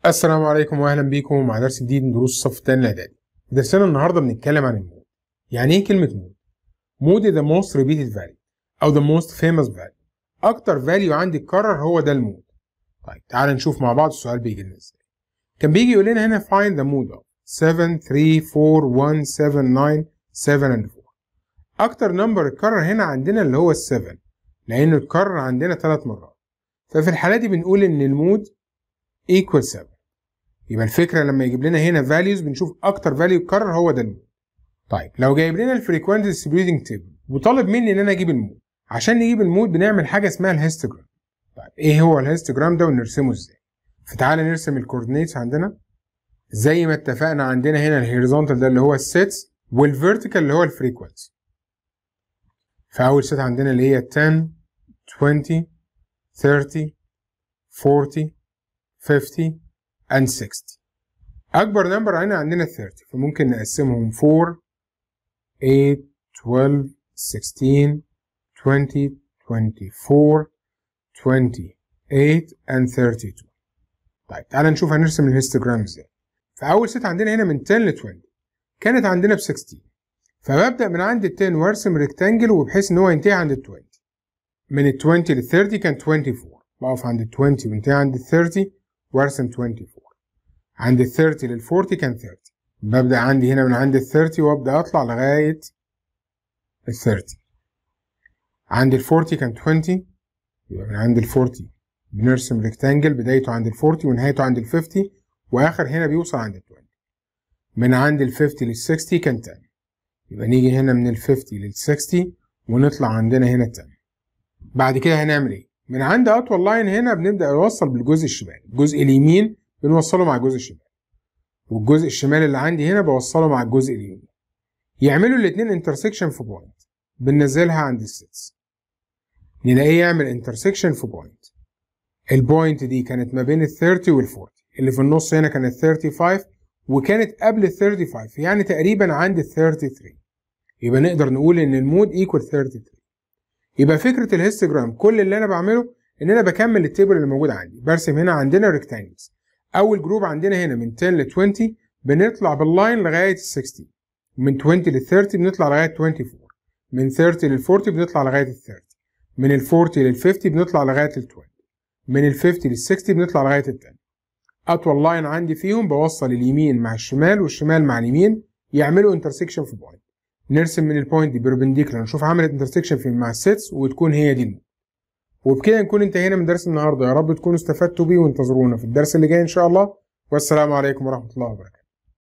السلام عليكم واهلا بيكم مع درس جديد من دروس الصف الثاني الاعدادي. درسنا النهارده بنتكلم عن المود. يعني ايه كلمة مود؟ مود is the most repeated value او the most famous value. اكتر value عندي اتكرر هو ده المود. طيب تعال نشوف مع بعض السؤال بيجي لنا ازاي. كان بيجي يقول لنا هنا find the mood of 7 3 4 1 7 9 7 and 4. اكتر نمبر اتكرر هنا عندنا اللي هو ال 7 لانه اتكرر عندنا ثلاث مرات. ففي الحالة دي بنقول ان المود equal 7 يبقى الفكره لما يجيب لنا هنا values بنشوف اكتر فاليو اتكرر هو ده المود طيب لو جايب لنا الفريكوينت ديستريبيوتنج تيبل وطالب مني ان انا اجيب المود عشان نجيب المود بنعمل حاجه اسمها الهيستوجرام طيب ايه هو الهيستوجرام ده ونرسمه ازاي فتعالى نرسم الكوردينيتس عندنا زي ما اتفقنا عندنا هنا الهوريزونتال ده اللي هو السيتس والفيرتيكال اللي هو الفريكوينسي فاول سيت عندنا اللي هي 10 20 30 40 50 and 60 أكبر نمبر هنا عندنا 30 فممكن نقسمهم 4 8 12 16 20 24 28 and 32 طيب تعالى نشوف هنرسم الهيستوجرام ازاي فأول ست عندنا هنا من 10 ل 20 كانت عندنا ب 16 فببدأ من عند ال 10 وارسم ريكتانجل وبحيث ان هو ينتهي عند ال 20 من ال 20 لل 30 كان 24 بقف عند ال 20 وانتهي عند ال 30 وارسم 24 عند ال 30 لل 40 كان 30 ببدأ عندي هنا من عند ال 30 وابدأ اطلع لغاية ال 30 عند ال 40 كان 20 يبقى من عند ال 40 بنرسم ريكتانجل بدايته عند ال 40 ونهايته عند ال 50 واخر هنا بيوصل عند ال 20 من عند ال 50 لل 60 كان 10 يبقى نيجي هنا من ال 50 لل 60 ونطلع عندنا هنا 10 بعد كده هنعمل ايه؟ من عند اطول لاين هنا بنبدا نوصل بالجزء الشمالي الجزء اليمين بنوصله مع الجزء الشمالي والجزء الشمالي اللي عندي هنا بوصله مع الجزء اليمين يعملوا الاثنين انترسكشن في بوينت بننزلها عند السيتس نلاقيه يعمل انترسكشن في بوينت البوينت دي كانت ما بين ال 30 وال 40 اللي في النص هنا كانت 35 وكانت قبل ال 35 يعني تقريبا عند ال 33 يبقى نقدر نقول ان المود ايكوال 33 يبقى فكره الهيستوجرام كل اللي انا بعمله ان انا بكمل التيبل اللي موجود عندي برسم هنا عندنا ريكتانجلز اول جروب عندنا هنا من 10 ل 20 بنطلع باللاين لغايه ال 60 من 20 ل 30 بنطلع لغايه 24 من 30 لل 40 بنطلع لغايه ال 30 من ال 40 لل 50 بنطلع لغايه ال 20 من ال 50 لل 60 بنطلع لغايه ال 10 اطول لاين عندي فيهم بوصل اليمين مع الشمال والشمال مع اليمين يعملوا انترسكشن في بوينت نرسم من البوينت دي بيربنديكولار نشوف عملت انترسكشن في مع السيتس وتكون هي دي المود وبكده نكون انتهينا من درس النهارده يا رب تكونوا استفدتوا بيه وانتظرونا في الدرس اللي جاي ان شاء الله والسلام عليكم ورحمه الله وبركاته